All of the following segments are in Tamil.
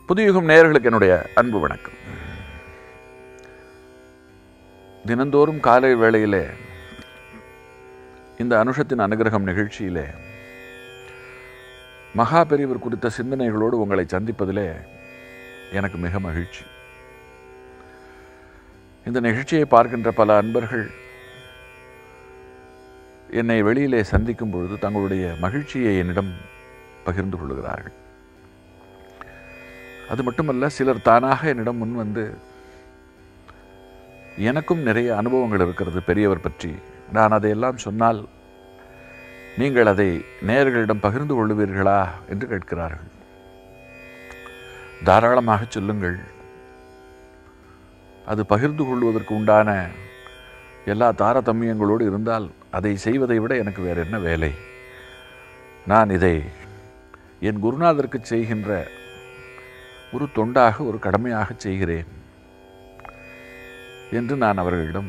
புதியுகம் நேயர்களுக்கு என்னுடைய அன்பு வணக்கம் தினந்தோறும் காலை வேளையிலே இந்த அனுஷத்தின் அனுகிரகம் நிகழ்ச்சியிலே மகா பெரியவர் குறித்த சிந்தனைகளோடு உங்களை சந்திப்பதிலே எனக்கு மிக மகிழ்ச்சி இந்த நிகழ்ச்சியை பார்க்கின்ற பல அன்பர்கள் என்னை வெளியிலே சந்திக்கும் பொழுது தங்களுடைய மகிழ்ச்சியை என்னிடம் பகிர்ந்து கொள்கிறார்கள் அது மட்டுமல்ல சிலர் தானாக என்னிடம் முன் வந்து எனக்கும் நிறைய அனுபவங்கள் இருக்கிறது பெரியவர் பற்றி நான் அதையெல்லாம் சொன்னால் நீங்கள் அதை நேயர்களிடம் பகிர்ந்து கொள்ளுவீர்களா என்று கேட்கிறார்கள் தாராளமாக சொல்லுங்கள் அது பகிர்ந்து கொள்வதற்கு உண்டான எல்லா தாரதமியங்களோடு இருந்தால் அதை செய்வதை விட எனக்கு வேற என்ன வேலை நான் இதை என் குருநாதருக்கு செய்கின்ற ஒரு தொண்டாக ஒரு கடமையாக செய்கிறேன் என்று நான் அவர்களிடம்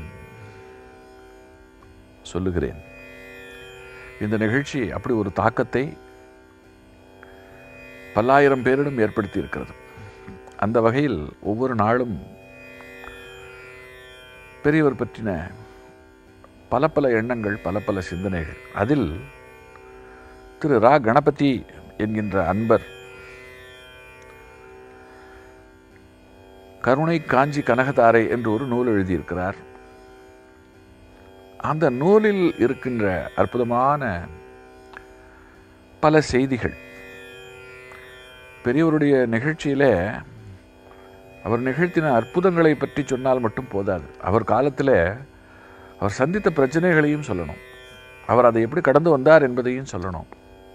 சொல்லுகிறேன் இந்த நிகழ்ச்சி அப்படி ஒரு தாக்கத்தை பல்லாயிரம் பேரிடம் ஏற்படுத்தி இருக்கிறது அந்த வகையில் ஒவ்வொரு நாளும் பெரியவர் பற்றின பல பல எண்ணங்கள் பல பல சிந்தனைகள் அதில் திரு ரா கணபதி என்கின்ற அன்பர் கருணை காஞ்சி கனகதாரை என்று ஒரு நூல் எழுதியிருக்கிறார் அந்த நூலில் இருக்கின்ற அற்புதமான பல செய்திகள் பெரியவருடைய நிகழ்ச்சியிலே அவர் நிகழ்த்தின அற்புதங்களை பற்றி சொன்னால் மட்டும் போதாது அவர் காலத்தில் அவர் சந்தித்த பிரச்சனைகளையும் சொல்லணும் அவர் அதை எப்படி கடந்து வந்தார் என்பதையும் சொல்லணும்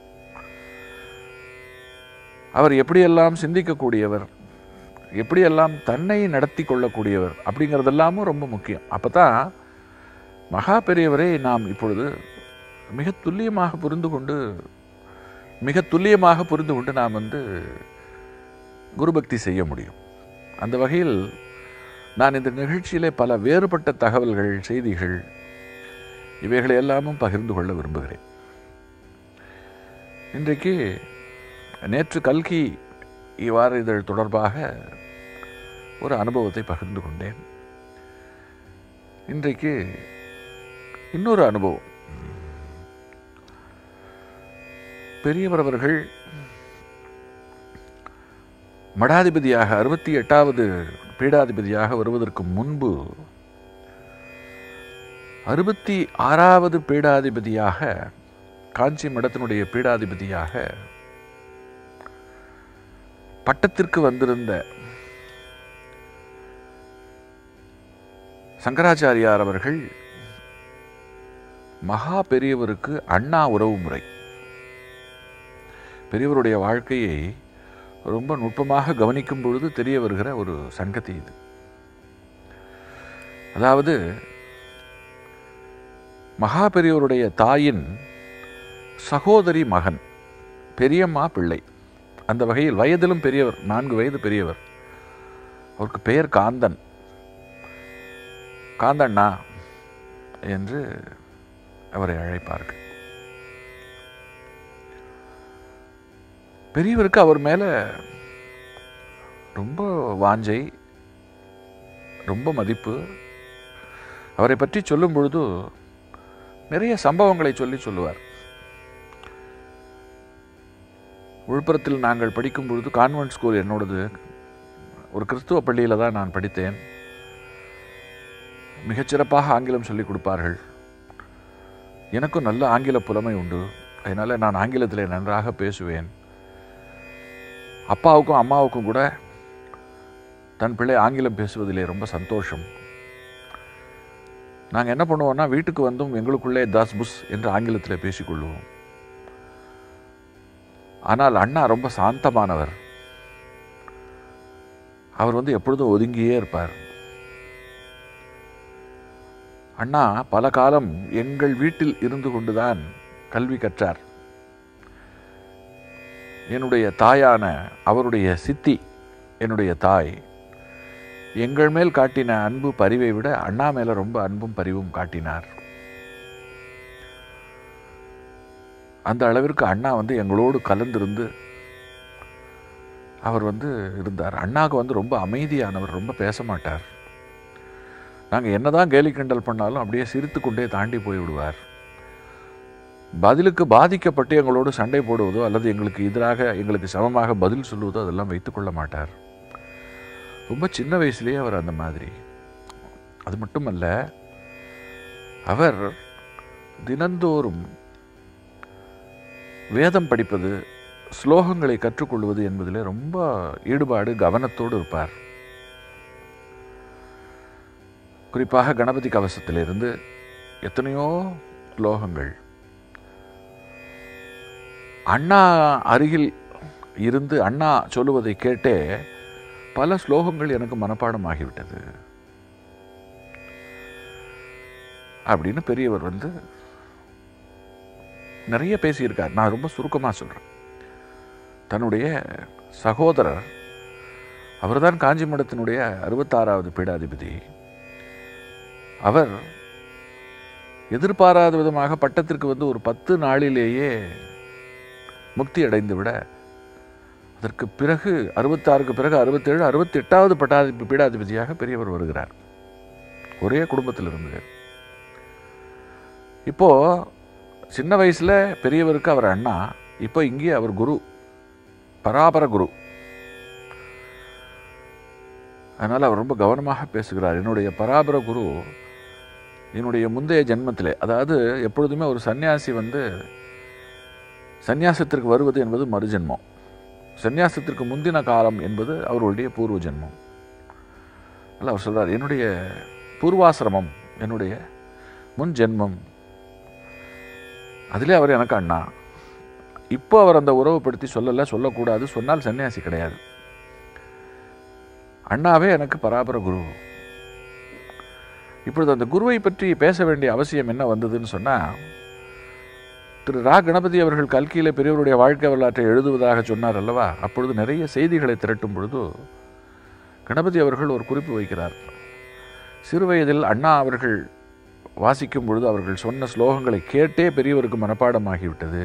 அவர் எப்படியெல்லாம் சிந்திக்கக்கூடியவர் எப்படியெல்லாம் தன்னை நடத்தி கொள்ளக்கூடியவர் அப்படிங்கிறதெல்லாமும் ரொம்ப முக்கியம் அப்போ தான் மகா பெரியவரை நாம் இப்பொழுது மிக துல்லியமாக புரிந்து கொண்டு மிக துல்லியமாக புரிந்து கொண்டு நாம் வந்து குருபக்தி செய்ய முடியும் அந்த வகையில் நான் இந்த நிகழ்ச்சியிலே பல வேறுபட்ட தகவல்கள் செய்திகள் இவைகளை எல்லாமும் பகிர்ந்து கொள்ள விரும்புகிறேன் இன்றைக்கு நேற்று கல்கி இவ்வாறு இதழ் தொடர்பாக ஒரு அனுபவத்தை பகிர்ந்து கொண்டேன் இன்றைக்கு இன்னொரு அனுபவம் பெரியவர் அவர்கள் மடாதிபதியாக அறுபத்தி எட்டாவது பீடாதிபதியாக வருவதற்கு முன்பு அறுபத்தி ஆறாவது பீடாதிபதியாக காஞ்சி மடத்தினுடைய பீடாதிபதியாக பட்டத்திற்கு வந்திருந்த சங்கராச்சாரியார் அவர்கள் மகா பெரியவருக்கு அண்ணா உறவு முறை பெரியவருடைய வாழ்க்கையை ரொம்ப நுட்பமாக கவனிக்கும் பொழுது தெரிய வருகிற ஒரு சங்கதி இது அதாவது மகா பெரியவருடைய தாயின் சகோதரி மகன் பெரியம்மா பிள்ளை அந்த வகையில் வயதிலும் பெரியவர் நான்கு வயது பெரியவர் அவருக்கு பெயர் காந்தன் காந்தண்ணா என்று அவரை அழைப்பார்கள் பெரியவருக்கு அவர் மேலே ரொம்ப வாஞ்சை ரொம்ப மதிப்பு அவரை பற்றி சொல்லும் பொழுது நிறைய சம்பவங்களை சொல்லி சொல்லுவார் விழுப்புரத்தில் நாங்கள் படிக்கும் பொழுது கான்வென்ட் ஸ்கூல் என்னோடது ஒரு கிறிஸ்துவ பள்ளியில் தான் நான் படித்தேன் மிகச்சிறப்பாக ஆங்கிலம் சொல்லிக் கொடுப்பார்கள் எனக்கும் நல்ல ஆங்கில புலமை உண்டு அதனால் நான் ஆங்கிலத்தில் நன்றாக பேசுவேன் அப்பாவுக்கும் அம்மாவுக்கும் கூட தன் பிள்ளை ஆங்கிலம் பேசுவதிலே ரொம்ப சந்தோஷம் நாங்கள் என்ன பண்ணுவோம்னா வீட்டுக்கு வந்தும் எங்களுக்குள்ளே தாஸ் புஸ் என்று ஆங்கிலத்தில் பேசிக்கொள்வோம் ஆனால் அண்ணா ரொம்ப சாந்தமானவர் அவர் வந்து எப்பொழுதும் ஒதுங்கியே இருப்பார் அண்ணா பல காலம் எங்கள் வீட்டில் இருந்து கொண்டுதான் கல்வி கற்றார் என்னுடைய தாயான அவருடைய சித்தி என்னுடைய தாய் எங்கள் மேல் காட்டின அன்பு பரிவை விட அண்ணா மேல ரொம்ப அன்பும் பரிவும் காட்டினார் அந்த அளவிற்கு அண்ணா வந்து எங்களோடு கலந்திருந்து அவர் வந்து இருந்தார் அண்ணாவுக்கு வந்து ரொம்ப அமைதியானவர் ரொம்ப பேச மாட்டார் நாங்கள் என்னதான் கேலி கிண்டல் பண்ணாலும் அப்படியே சிரித்து கொண்டே தாண்டி போய் விடுவார் பதிலுக்கு பாதிக்கப்பட்டு எங்களோடு சண்டை போடுவதோ அல்லது எங்களுக்கு எதிராக எங்களுக்கு சமமாக பதில் சொல்லுவதோ அதெல்லாம் வைத்துக்கொள்ள மாட்டார் ரொம்ப சின்ன வயசுலேயே அவர் அந்த மாதிரி அது மட்டுமல்ல அவர் தினந்தோறும் வேதம் படிப்பது ஸ்லோகங்களை கற்றுக்கொள்வது என்பதில் ரொம்ப ஈடுபாடு கவனத்தோடு இருப்பார் குறிப்பாக கணபதி கவசத்திலிருந்து எத்தனையோ ஸ்லோகங்கள் அண்ணா அருகில் இருந்து அண்ணா சொல்லுவதை கேட்டே பல ஸ்லோகங்கள் எனக்கு மனப்பாடமாகிவிட்டது அப்படின்னு பெரியவர் வந்து நிறைய பேசியிருக்கார் நான் ரொம்ப சுருக்கமாக சொல்கிறேன் தன்னுடைய சகோதரர் அவர்தான் காஞ்சி மடத்தினுடைய அறுபத்தாறாவது பீடாதிபதி அவர் எதிர்பாராத விதமாக பட்டத்திற்கு வந்து ஒரு பத்து நாளிலேயே முக்தி அடைந்து விட அதற்கு பிறகு அறுபத்தாறுக்கு பிறகு அறுபத்தேழு அறுபத்தி எட்டாவது பட்டாதி பீடாதிபதியாக பெரியவர் வருகிறார் ஒரே குடும்பத்திலிருந்து இப்போ சின்ன வயசுல பெரியவருக்கு அவர் அண்ணா இப்போ இங்கே அவர் குரு பராபர குரு அதனால் அவர் ரொம்ப கவனமாக பேசுகிறார் என்னுடைய பராபர குரு என்னுடைய முந்தைய ஜென்மத்திலே அதாவது எப்பொழுதுமே ஒரு சன்னியாசி வந்து சந்நியாசத்திற்கு வருவது என்பது மறுஜென்மம் சந்நியாசத்திற்கு முந்தின காலம் என்பது அவருடைய பூர்வ ஜென்மம் அதில் அவர் சொல்றார் என்னுடைய பூர்வாசிரமம் என்னுடைய முன் ஜென்மம் அதிலே அவர் எனக்கு அண்ணா இப்போ அவர் அந்த உறவுப்படுத்தி சொல்லலை சொல்லக்கூடாது சொன்னால் சன்னியாசி கிடையாது அண்ணாவே எனக்கு பராபர குரு இப்பொழுது அந்த குருவை பற்றி பேச வேண்டிய அவசியம் என்ன வந்ததுன்னு சொன்னால் திரு ரா கணபதி அவர்கள் கல்கியில பெரியவருடைய வாழ்க்கை வரலாற்றை எழுதுவதாக சொன்னார் அல்லவா அப்பொழுது நிறைய செய்திகளை திரட்டும் பொழுது கணபதி அவர்கள் ஒரு குறிப்பு வைக்கிறார் சிறுவயதில் அண்ணா அவர்கள் வாசிக்கும் பொழுது அவர்கள் சொன்ன ஸ்லோகங்களை கேட்டே பெரியவருக்கு மனப்பாடமாகிவிட்டது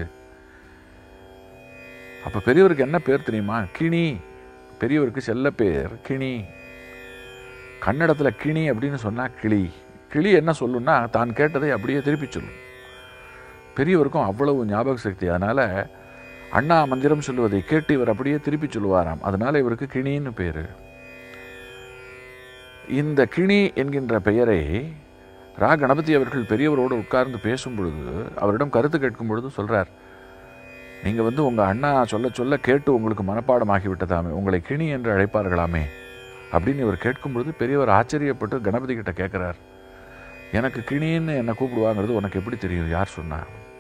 அப்ப பெரியவருக்கு என்ன பேர் தெரியுமா கிணி பெரியவருக்கு செல்ல பேர் கிணி கன்னடத்துல கிணி அப்படின்னு சொன்னா கிளி கிளி என்ன சொல்லுன்னா தான் கேட்டதை அப்படியே திருப்பி சொல்லும் பெரியவருக்கும் அவ்வளவு ஞாபக சக்தி அதனால அண்ணா மந்திரம் சொல்லுவதை கேட்டு இவர் அப்படியே திருப்பி சொல்லுவாராம் அதனால இவருக்கு கிணின்னு பேரு இந்த கிணி என்கின்ற பெயரை ரா கணபதி அவர்கள் பெரியவரோடு உட்கார்ந்து பேசும் பொழுது அவரிடம் கருத்து கேட்கும் பொழுது சொல்றார் நீங்க வந்து உங்க அண்ணா சொல்ல சொல்ல கேட்டு உங்களுக்கு மனப்பாடமாகி விட்டதாமே உங்களை கிணி என்று அழைப்பார்களாமே அப்படின்னு இவர் கேட்கும் பொழுது பெரியவர் ஆச்சரியப்பட்டு கணபதி கிட்ட கேட்கிறார் எனக்கு கிணின்னு என்னை கூப்பிடுவாங்கிறது உனக்கு எப்படி தெரியும் யார் சொன்னா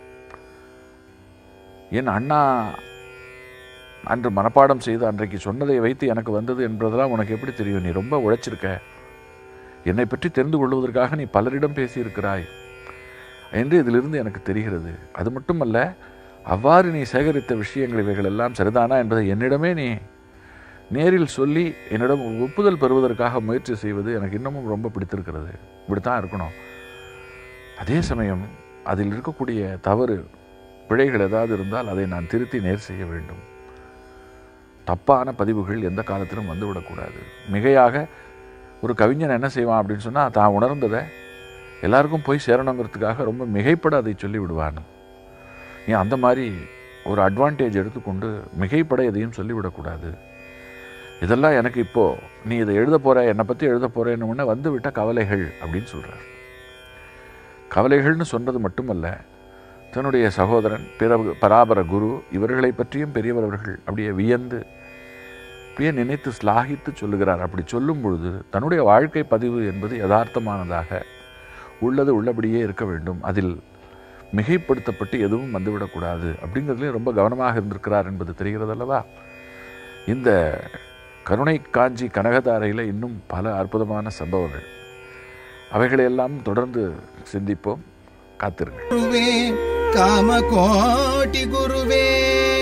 என் அண்ணா அன்று மனப்பாடம் செய்து அன்றைக்கு சொன்னதை வைத்து எனக்கு வந்தது என்பதெல்லாம் உனக்கு எப்படி தெரியும் நீ ரொம்ப உழைச்சிருக்க என்னை பற்றி தெரிந்து கொள்வதற்காக நீ பலரிடம் பேசியிருக்கிறாய் என்று இதிலிருந்து எனக்கு தெரிகிறது அது மட்டுமல்ல அவ்வாறு நீ சேகரித்த விஷயங்கள் இவைகள் எல்லாம் சரிதானா என்பதை என்னிடமே நீ நேரில் சொல்லி என்னிடம் ஒப்புதல் பெறுவதற்காக முயற்சி செய்வது எனக்கு இன்னமும் ரொம்ப பிடித்திருக்கிறது இப்படித்தான் இருக்கணும் அதே சமயம் அதில் இருக்கக்கூடிய தவறு பிழைகள் ஏதாவது இருந்தால் அதை நான் திருத்தி நேர் செய்ய வேண்டும் தப்பான பதிவுகள் எந்த காலத்திலும் வந்துவிடக்கூடாது மிகையாக ஒரு கவிஞன் என்ன செய்வான் அப்படின்னு சொன்னால் தான் உணர்ந்ததை எல்லாருக்கும் போய் சேரணுங்கிறதுக்காக ரொம்ப மிகைப்பட அதை சொல்லி விடுவான் நீ அந்த மாதிரி ஒரு அட்வான்டேஜ் எடுத்துக்கொண்டு மிகைப்பட எதையும் சொல்லிவிடக்கூடாது இதெல்லாம் எனக்கு இப்போ நீ இதை எழுத போற என்னை பற்றி எழுத போறேன்னு முன்ன வந்து விட்ட கவலைகள் அப்படின்னு சொல்றார் கவலைகள்னு சொன்னது மட்டுமல்ல தன்னுடைய சகோதரன் பிற பராபர குரு இவர்களை பற்றியும் பெரியவர் அவர்கள் அப்படியே வியந்து அப்படியே நினைத்து ஸ்லாகித்து சொல்லுகிறார் அப்படி சொல்லும் பொழுது தன்னுடைய வாழ்க்கை பதிவு என்பது யதார்த்தமானதாக உள்ளது உள்ளபடியே இருக்க வேண்டும் அதில் மிகைப்படுத்தப்பட்டு எதுவும் வந்துவிடக்கூடாது அப்படிங்கிறதுலையும் ரொம்ப கவனமாக இருந்திருக்கிறார் என்பது தெரிகிறது அல்லவா இந்த கருணை காஞ்சி கனகதாரையில் இன்னும் பல அற்புதமான சம்பவங்கள் அவைகளையெல்லாம் தொடர்ந்து சிந்திப்போம் காத்திருங்கள் ಗುರುವೇ ಕಾಮಕೋಟಿ ಗುರುವೇ